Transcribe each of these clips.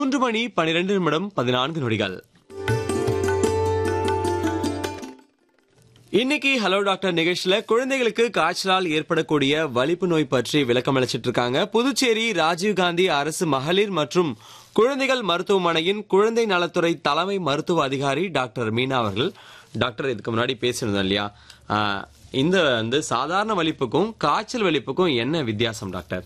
மூன்று மணி பனிரெண்டு நிமிடம் பதினான்கு நொடிகள் இன்னைக்கு ஹலோ டாக்டர் நிகழ்ச்சியில குழந்தைகளுக்கு காய்ச்சலால் ஏற்படக்கூடிய வலிப்பு நோய் பற்றி விளக்கம் அளிச்சிட்டு இருக்காங்க புதுச்சேரி ராஜீவ்காந்தி அரசு மகளிர் மற்றும் குழந்தைகள் மருத்துவமனையின் குழந்தை நலத்துறை தலைமை மருத்துவ அதிகாரி டாக்டர் மீனா அவர்கள் டாக்டர் இதுக்கு முன்னாடி பேசியிருந்தோம் இல்லையா ஆஹ், இந்த வந்து சாதாரண வலிப்புக்கும் காய்ச்சல் வலிப்புக்கும் என்ன வித்தியாசம் டாக்டர்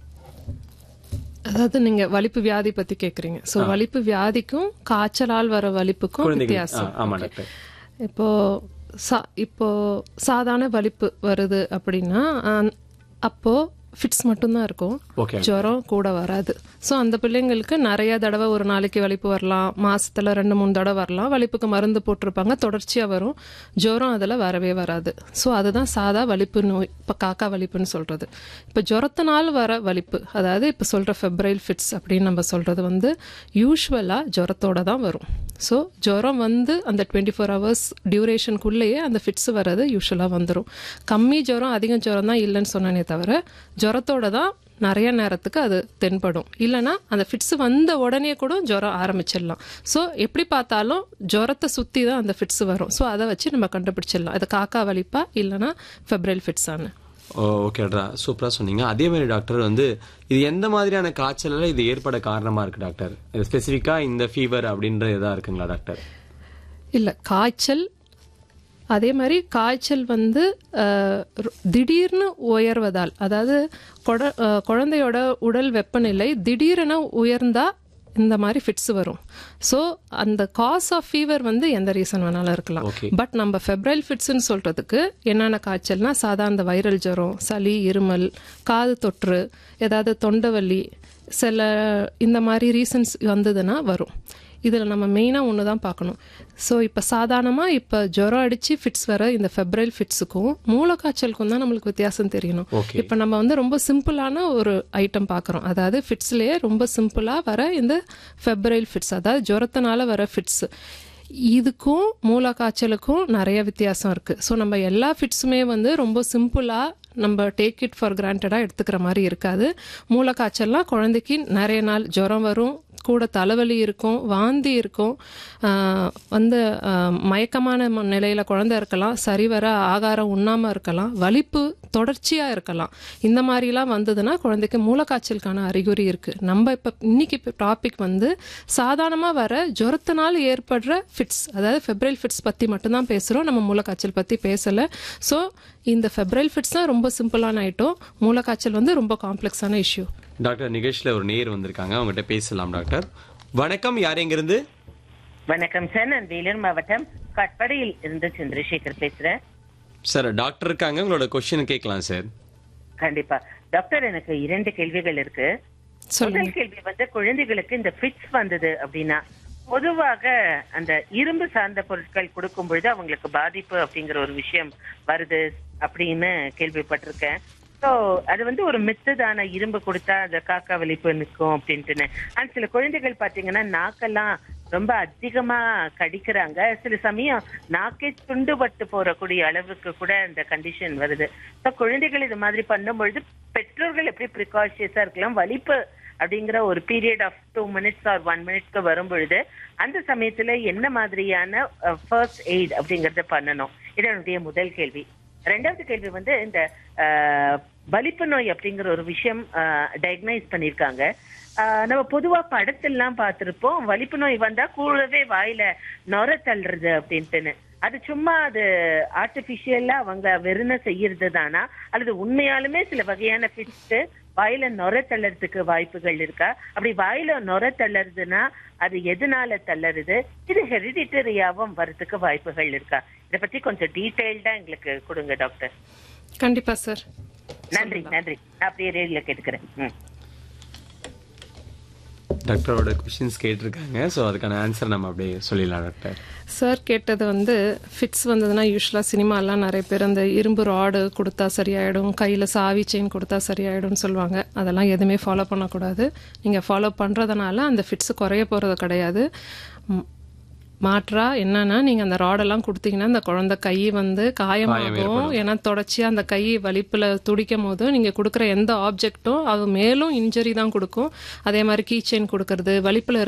அதாவது நீங்க வலிப்பு வியாதி பத்தி கேக்குறீங்க சோ வலிப்பு வியாதிக்கும் காய்ச்சலால் வர வலிப்புக்கும் குழந்தைகள் வித்தியாசம் ஆ, ஆமா டாக்டர் இப்போ சா- இப்போ சாதாரண வலிப்பு வருது அப்படின்னா அஹ், அப்போ ஃபிட்ஸ் மட்டும்தான் இருக்கும் ஓகே ஜுரம் கூட வராது ஸோ அந்த பிள்ளைங்களுக்கு நிறைய தடவை ஒரு நாளைக்கு வலிப்பு வரலாம் மாசத்துல ரெண்டு மூணு தடவை வரலாம் வலிப்புக்கு மருந்து போட்டிருப்பாங்க தொடர்ச்சியா வரும் ஜுரம் அதில் வரவே வராது ஸோ அதுதான் சாதா வலிப்பு நோய் இப்போ காக்கா வலிப்புன்னு சொல்றது இப்போ ஜுரத்தினால் வர வலிப்பு அதாவது இப்போ சொல்ற ஃபெப்ரைல் ஃபிட்ஸ் அப்படின்னு நம்ம சொல்றது வந்து யூஸ்வலா ஜுரத்தோட தான் வரும் ஸோ ஜுரம் வந்து அந்த டுவெண்ட்டி ஃபோர் ஹவர்ஸ் டியூரேஷனுக்குள்ளேயே அந்த ஃபிட்ஸ் வர்றது யூஸ்வலாக வந்துடும் கம்மி ஜுரம் அதிக ஜுரம் தான் இல்லைன்னு சொன்னனே தவிர ஜுரத்தோட தான் நிறைய நேரத்துக்கு அது தென்படும் இல்லைன்னா அந்த ஃபிட்ஸ் வந்த உடனே கூட ஜுரம் ஆரம்பிச்சிடலாம் ஸோ எப்படி பார்த்தாலும் ஜுரத்தை சுற்றி தான் அந்த ஃபிட்ஸ் வரும் ஸோ அதை வச்சு நம்ம கண்டுபிடிச்சிடலாம் இது காக்கா வலிப்பா இல்லைன்னா ஃபெப்ரல் ஃபிட்ஸான்னு ஓகேடா சூப்பரா சொன்னீங்க அதே மாதிரி டாக்டர் வந்து இது எந்த மாதிரியான காய்ச்சல்ல இது ஏற்பட காரணமா இருக்கு டாக்டர் இது ஸ்பெசிஃபிக்கா இந்த ஃபீவர் அப்படின்ற இதா இருக்குங்களா டாக்டர் இல்லை காய்ச்சல் அதே மாதிரி காய்ச்சல் வந்து அஹ், ரொ- திடீர்னு உயர்வதால் அதாவது கொட- அஹ், குழந்தையோட உடல் வெப்பநிலை திடீரென உயர்ந்தா இந்த மாதிரி ஃபிட்ஸ் வரும் ஸோ அந்த காஸ் ஆஃப் ஃபீவர் வந்து எந்த ரீசன் வேணாலும் இருக்கலாம் Okay. பட் நம்ம ஃபெப்ரைல் ஃபிட்ஸ்னு சொல்றதுக்கு என்னென்ன காய்ச்சல்னா சாதாரண வைரல் ஜுரம் சளி இருமல் காது தொற்று ஏதாவது தொண்டைவலி சில இந்த மாதிரி ரீசன்ஸ் வந்ததுன்னா வரும் இதில் நம்ம மெயினாக ஒன்று தான் பார்க்கணும் ஸோ இப்போ சாதாரணமாக இப்போ ஜுரம் அடித்து ஃபிட்ஸ் வர இந்த ஃபெப்ரைல் ஃபிட்ஸுக்கும் மூலக்காய்ச்சலுக்கும் தான் நம்மளுக்கு வித்தியாசம் தெரியணும் Okay. இப்போ நம்ம வந்து ரொம்ப சிம்பிளான ஒரு ஐட்டம் பார்க்குறோம் அதாவது ஃபிட்ஸ்லேயே ரொம்ப சிம்பிளாக வர இந்த ஃபெப்ரைல் ஃபிட்ஸ் அதாவது ஜுரத்தினால வர ஃபிட்ஸ் இதுக்கும் மூலக்காய்ச்சலுக்கும் நிறைய வித்தியாசம் இருக்குது ஸோ நம்ம எல்லா ஃபிட்ஸுமே வந்து ரொம்ப சிம்பிளாக நம்ம டேக் இட் ஃபார் கிராண்டடாக எடுத்துக்கிற மாதிரி இருக்காது மூலக்காய்ச்சல்லாம் குழந்தைக்கு நிறைய நாள் ஜுரம் வரும் கூட தலைவலி இருக்கும் வாந்தி இருக்கும் ஆஹ் வந்து ஆஹ் மயக்கமான ம- நிலையில குழந்தை இருக்கலாம் சரிவர ஆகாரம் உண்ணாம இருக்கலாம் வலிப்பு தொடர்ச்சியா இருக்கலாம் இந்த மாதிரிலாம் வந்ததுன்னா குழந்தைக்கு மூலக்காய்ச்சலுக்கான அறிகுறி இருக்கு நம்ம இப்ப இன்னைக்கு டாபிக் வந்து சாதாரணமா வர ஜுரத்தினால் ஏற்படுற ஃபிட்ஸ் அதாவது ஃபெப்ரைல் ஃபிட்ஸ் பத்தி மட்டும்தான் பேசுறோம் நம்ம மூலக்காய்ச்சல் பத்தி பேசல ஸோ இந்த ஃபெப்ரைல் ஃபிட்ஸ் தான் ரொம்ப சிம்பிளான ஐட்டம் மூலக்காய்ச்சல் வந்து ரொம்ப காம்ப்ளெக்ஸான இஷ்யூ டாக்டர் நிகழ்ச்சியில ஒரு நேர் வந்திருக்காங்க அவங்ககிட்ட பேசலாம் டாக்டர் வணக்கம் யார் எங்க இருந்து வணக்கம் சார் நான் வேலூர் மாவட்டம் கட்படையில் இருந்து சந்திரசேகர் பேசுறேன் சார் டாக்டர் இருக்காங்க உங்களோட கொஸ்டின் கேட்கலாம் சார் கண்டிப்பா டாக்டர் எனக்கு இரண்டு கேள்விகள் இருக்கு சொல்லுங்க முதல் கேள்வி வந்து குழந்தைகளுக்கு இந்த ஃபிட்ஸ் வந்தது அப்படின்னா பொதுவாக அந்த இரும்பு சார்ந்த பொருட்கள் கொடுக்கும் பொழுது அவங்களுக்கு பாதிப்பு அப்படிங்கிற ஒரு விஷயம் வருது அப்படின்னு கேள்விப்பட்டிருக்கேன் ஸோ அது வந்து ஒரு மித்ததான இரும்பு கொடுத்தா அந்த காக்கா வலிப்பு நிற்கும் அப்படின்ட்டுன்னு அண்ட் சில குழந்தைகள் பாத்தீங்கன்னா நாக்கெல்லாம் ரொம்ப அதிகமா கடிக்கிறாங்க சில சமயம் நாக்கே துண்டுபட்டு போறக்கூடிய அளவுக்கு கூட இந்த கண்டிஷன் வருது ஸோ குழந்தைகள் இது மாதிரி பண்ணும்பொழுது பெற்றோர்கள் எப்படி ப்ரிகாஷியஸா இருக்கலாம் வலிப்பு அப்படிங்கிற ஒரு period of two minutes or one மினிட்ஸ்க்கு வரும் பொழுது அந்த சமயத்துல என்ன மாதிரியான ஃபர்ஸ்ட் எய்ட் அப்படிங்கறத பண்ணணும் இது என்னுடைய முதல் கேள்வி ரெண்டாவது கேள்வி வந்து இந்த அஹ், வலிப்பு நோய் அப்படிங்கிற ஒரு விஷயம் டயக்னைஸ் பண்ணியிருக்காங்க அஹ், நம்ம பொதுவா படத்தெல்லாம் பார்த்திருப்போம் வலிப்பு நோய் வந்தா கூடவே வாயில நொர தள்ளுறது அப்படின்ட்டுன்னு அது சும்மா அது ஆர்டிபிஷியலா அவங்க வெறுன செய்யறது தானா அல்லது உண்மையாலுமே சில வகையான ஃபிட்ஸ் வாயில நொர தள்ளறதுக்கு வாய்ப்புகள் இருக்கா அப்படி வாயில நொர தள்ளறதுன்னா அது எதனால தள்ளறுது இது ஹெரிடிட்டரியாவும் வரதுக்கு வாய்ப்புகள் இருக்கா இத பத்தி கொஞ்சம் டீடைல்டா எங்களுக்கு கொடுங்க டாக்டர் கண்டிப்பா சார் நன்றி நன்றி நான் அப்படியே ரேடியோல கேட்டுக்கிறேன் ம். டாக்டரோட கொஸ்டின்ஸ் கேட்டிருக்காங்க ஸோ அதுக்கான ஆன்சர் நம்ம அப்படியே சொல்லிடலாம் டாக்டர் சார் கேட்டது வந்து ஃபிட்ஸ் வந்ததுன்னா யூஸ்வலாக சினிமாலாம் நிறைய பேர் அந்த இரும்பு ராடு கொடுத்தா சரியாயிடும் கையில் சாவி செயின் கொடுத்தா சரியாயிடும்னு சொல்லுவாங்க அதெல்லாம் எதுவுமே ஃபாலோ பண்ணக்கூடாது நீங்கள் ஃபாலோ பண்ணுறதுனால அந்த ஃபிட்ஸ் குறைய போகிறது கிடையாது ம், மாற்றா என்னன்னா நீங்க அந்த ராடெல்லாம் கொடுத்தீங்கன்னா அந்த குழந்தை கை வந்து காயமாகும் ஏன்னா தொடர்ச்சியா அந்த கை வலிப்புல துடிக்கும் போது நீங்க கொடுக்குற எந்த ஆப்ஜெக்ட்டும் அது மேலும் இன்ஜரி தான் கொடுக்கும் அதே மாதிரி கீ செயின் கொடுக்கறது வலிப்புல